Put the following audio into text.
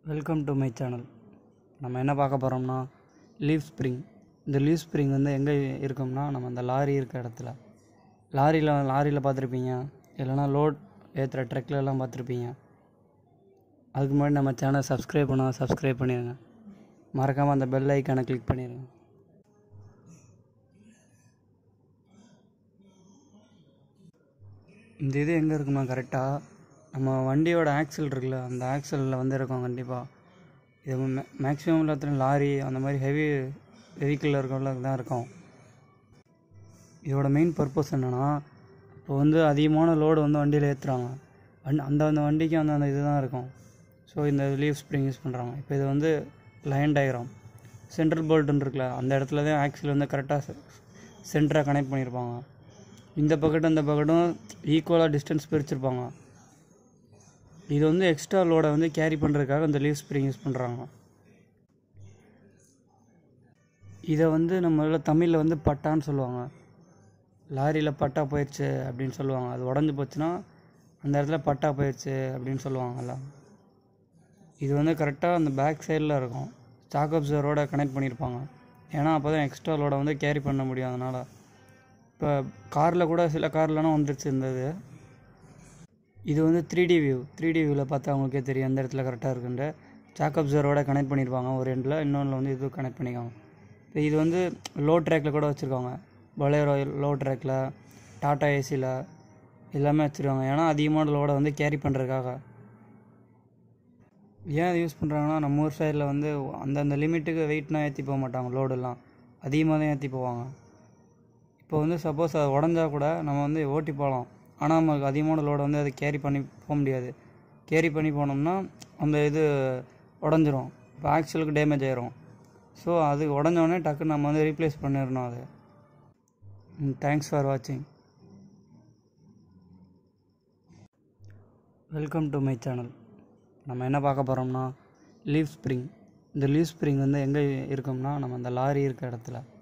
welcome to my channel நம்ம என்ன பார்க்க போகிறோம்னா லீவ் ஸ்ப்ரிங் இந்த லீவ் ஸ்ப்ரிங் வந்து எங்கே இருக்கும்னா நம்ம அந்த லாரி இருக்க இடத்துல லாரியில் லாரியில் பார்த்துருப்பீங்க இல்லைனா லோட் ஏற்றுற ட்ரக்கில் எல்லாம் பார்த்துருப்பீங்க அதுக்கு முன்னாடி நம்ம சேனல் சப்ஸ்கிரைப் பண்ணால் சப்ஸ்கிரைப் பண்ணிடுங்க மறக்காமல் அந்த பெல் ஐக்கானை கிளிக் பண்ணிடுங்க இந்த இது எங்கே இருக்குமா கரெக்டாக நம்ம வண்டியோட ஆக்சல் இருக்குல்ல அந்த ஆக்சலில் வந்து இருக்கும் கண்டிப்பாக இது மே மேக்ஸிமம் எல்லாத்துலையும் லாரி அந்த மாதிரி ஹெவி வெஹிக்கிளில் இருக்கவங்கள தான் இருக்கும் இதோட மெயின் பர்பஸ் என்னென்னா இப்போ வந்து அதிகமான லோடு வந்து வண்டியில் ஏற்றுறாங்க வண்டி அந்த அந்த வண்டிக்கு வந்து அந்த இது தான் இருக்கும் ஸோ இந்த லீவ் ஸ்ப்ரிங் யூஸ் பண்ணுறாங்க இப்போ இது வந்து லைன் டயக்ராம் சென்ட்ரல் போல்ட்டுன்னு இருக்குல்ல அந்த இடத்துல தான் ஆக்சில் வந்து கரெக்டாக சென்டராக கனெக்ட் பண்ணியிருப்பாங்க இந்த பக்கெட்டும் இந்த பக்கெட்டும் ஈக்குவலாக டிஸ்டன்ஸ் பிரிச்சிருப்பாங்க இது வந்து எக்ஸ்ட்ரா லோடை வந்து கேரி பண்ணுறதுக்காக இந்த லீவ் ஸ்ப்ரிங் யூஸ் பண்ணுறாங்க இதை வந்து நம்ம தமிழில் வந்து பட்டான்னு சொல்லுவாங்க லாரியில் பட்டா போயிடுச்சு அப்படின்னு சொல்லுவாங்க அது உடஞ்சி போச்சுன்னா அந்த இடத்துல பட்டா போயிடுச்சு அப்படின்னு சொல்லுவாங்கல்ல இது வந்து கரெக்டாக அந்த பேக் சைடில் இருக்கும் ஸ்டாக் அப்சரோட கனெக்ட் பண்ணியிருப்பாங்க ஏன்னா அப்போ தான் எக்ஸ்ட்ரா லோடை வந்து கேரி பண்ண முடியும் அதனால் இப்போ காரில் கூட சில கார்லலாம் வந்துருச்சு இருந்தது இது வந்து three D view three D வியூவில் பார்த்தா அவங்களுக்கே தெரியும் எந்த இடத்துல கரெக்டாக இருக்குன்ட்டு சாக் அப்சரோட கனெக்ட் பண்ணியிருப்பாங்க ஒரு எண்டில் இன்னொன்றில் வந்து இது கனெக்ட் பண்ணிக்காங்க இப்போ இது வந்து லோ ட்ராக்கில் கூட வச்சுருக்காங்க பலேரோ லோ ட்ராக்கில் டாட்டா ஏசியில் எல்லாமே வச்சுருக்காங்க ஏன்னா அதிகமான லோடை வந்து கேரி பண்ணுறதுக்காக ஏன் அது யூஸ் பண்ணுறாங்கன்னா நம்ம ஊர் சைடில் வந்து அந்தந்த லிமிட்டுக்கு வெயிட்னா ஏற்றி போக மாட்டாங்க லோடெல்லாம் அதிகமாக தான் ஏற்றி போவாங்க இப்போ வந்து சப்போஸ் அது உடஞ்சா கூட நம்ம வந்து ஓட்டி போகலாம் ஆனால் நமக்கு அதிகமான லோடை வந்து அதை கேரி பண்ணி போக முடியாது கேரி பண்ணி போனோம்னா அந்த இது உடஞ்சிரும் இப்போ ஆக்சுவலுக்கு டேமேஜ் ஆயிரும் ஸோ அது உடஞ்சோடனே டக்குன்னு நம்ம வந்து ரீப்ளேஸ் பண்ணிடணும் அது தேங்க்ஸ் ஃபார் வாட்சிங் வெல்கம் டு மை சேனல் நம்ம என்ன பார்க்க போகிறோம்னா லீவ் ஸ்ப்ரிங் இந்த லீவ் ஸ்ப்ரிங் வந்து எங்கே இருக்கும்னா நம்ம அந்த லாரி இருக்க இடத்துல